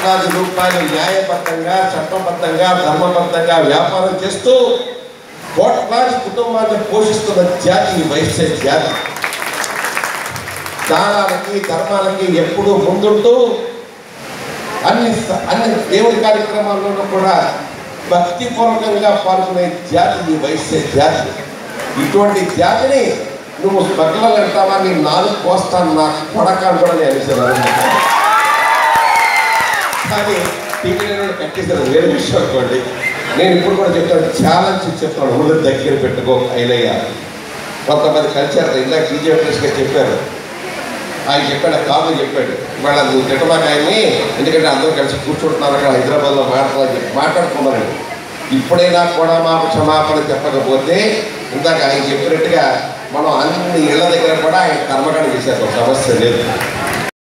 కోట్లాది రూపాయలు న్యాయబద్ధంగా చట్టబద్ధంగా ధర్మబద్ధంగా వ్యాపారం చేస్తూ కోట్లాది కుటుంబాన్ని పోషిస్తున్న జాతి ఈ వైశ్య జాతి దానాలకి ధర్మాలకి ఎప్పుడూ ముందుంటూ అన్ని స- అన్ని దేవుడి కార్యక్రమాల్లోనూ కూడా భక్తిపూర్వకంగా పాల్గొనే జాతి ఈ వైశ్య జాతి ఇటువంటి జాతిని నువ్వు స్మగ్లర్ అంటావా నీ నాలుగు కోస్తాను నా కొడకాన్ని కూడా నేను అనేసాను కానీ టీవీలో కట్టేసారు వేరే విషయం అనుకోండి నేను ఇప్పుడు కూడా చెప్తాను ఛాలెంజ్ చెప్తాను ఊళ్ళో దగ్గర పెట్టుకో అయినయ్యా కొంతమంది కలిసారు ఇందాక టీజీ వెంకటేష్గా చెప్పారు ఆయన చెప్పాడు కాదు చెప్పాడు వాళ్ళ నువ్వు తిట్టమాక ఆయన్ని ఎందుకంటే అందరూ కలిసి కూర్చుంటున్నారు అక్కడ హైదరాబాద్లో మాట్లాడాలని చెప్పి మాట్లాడుకున్నారండి ఇప్పుడైనా కూడా మా క్షమాపణ చెప్పకపోతే ఇందాక ఆయన చెప్పినట్టుగా మనం అన్ని ఇళ్ళ దగ్గర కూడా ఆయన కర్మకాండ చేశారు సమస్య లేదు